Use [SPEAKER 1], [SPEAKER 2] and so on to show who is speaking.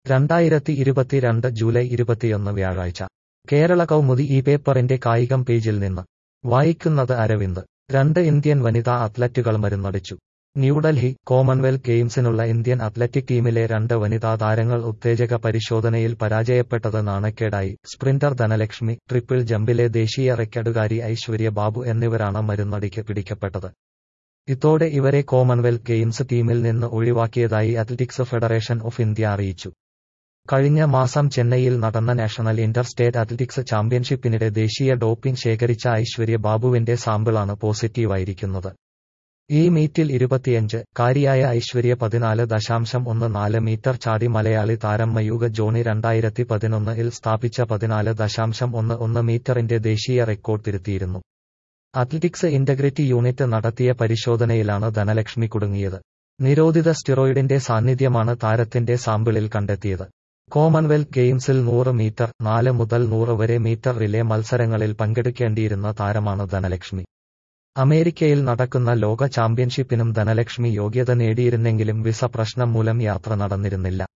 [SPEAKER 1] രണ്ടായിരത്തി ഇരുപത്തിരണ്ട് ജൂലൈ ഇരുപത്തിയൊന്ന് വ്യാഴാഴ്ച കേരള കൗമുദി ഈ പേപ്പറിന്റെ കായികം പേജിൽ നിന്ന് വായിക്കുന്നത് അരവിന്ദ് രണ്ട് ഇന്ത്യൻ വനിതാ അത്ലറ്റുകൾ മരുന്നടിച്ചു ന്യൂഡൽഹി കോമൺവെൽത്ത് ഗെയിംസിനുള്ള ഇന്ത്യൻ അത്ലറ്റിക് ടീമിലെ രണ്ട് വനിതാ താരങ്ങൾ ഉത്തേജക പരിശോധനയിൽ പരാജയപ്പെട്ടത് നാണക്കേടായി സ്പ്രിന്റർ ധനലക്ഷ്മി ട്രിപ്പിൾ ജമ്പിലെ ദേശീയ റെക്കർഡുകാരി ഐശ്വര്യ ബാബു എന്നിവരാണ് മരുന്നടിക്ക് പിടിക്കപ്പെട്ടത് ഇതോടെ ഇവരെ കോമൺവെൽത്ത് ഗെയിംസ് ടീമിൽ നിന്ന് ഒഴിവാക്കിയതായി അത്ലറ്റിക്സ് ഫെഡറേഷൻ ഓഫ് ഇന്ത്യ അറിയിച്ചു കഴിഞ്ഞ മാസം ചെന്നൈയിൽ നടന്ന നാഷണൽ ഇന്റർ സ്റ്റേറ്റ് അത്ലറ്റിക്സ് ചാമ്പ്യൻഷിപ്പിനിടെ ദേശീയ ഡോപ്പിംഗ് ശേഖരിച്ച ഐശ്വര്യ ബാബുവിന്റെ സാമ്പിളാണ് പോസിറ്റീവായിരിക്കുന്നത് ഈ മീറ്റിൽ ഇരുപത്തിയഞ്ച് കാരിയായ ഐശ്വര്യ പതിനാല് ദശാംശം ഒന്ന് നാല് മീറ്റർ ചാടി മലയാളി താരം മയൂക ജോണി രണ്ടായിരത്തി പതിനൊന്നിൽ സ്ഥാപിച്ച പതിനാല് ദശാംശം ഒന്ന് ഒന്ന് മീറ്ററിന്റെ ദേശീയ റെക്കോർഡ് തിരുത്തിയിരുന്നു അത്ലറ്റിക്സ് ഇന്റഗ്രിറ്റി യൂണിറ്റ് നടത്തിയ പരിശോധനയിലാണ് ധനലക്ഷ്മി കുടുങ്ങിയത് നിരോധിത സ്റ്റിറോയിഡിന്റെ സാന്നിധ്യമാണ് താരത്തിന്റെ സാമ്പിളിൽ കണ്ടെത്തിയത് കോമൺവെൽത്ത് ഗെയിംസിൽ നൂറ് മീറ്റർ നാല് മുതൽ നൂറ് വരെ മീറ്റർ റിലേ മത്സരങ്ങളിൽ പങ്കെടുക്കേണ്ടിയിരുന്ന താരമാണ് ധനലക്ഷ്മി അമേരിക്കയിൽ നടക്കുന്ന ലോക ചാമ്പ്യൻഷിപ്പിനും ധനലക്ഷ്മി യോഗ്യത നേടിയിരുന്നെങ്കിലും വിസ പ്രശ്നം മൂലം യാത്ര നടന്നിരുന്നില്ല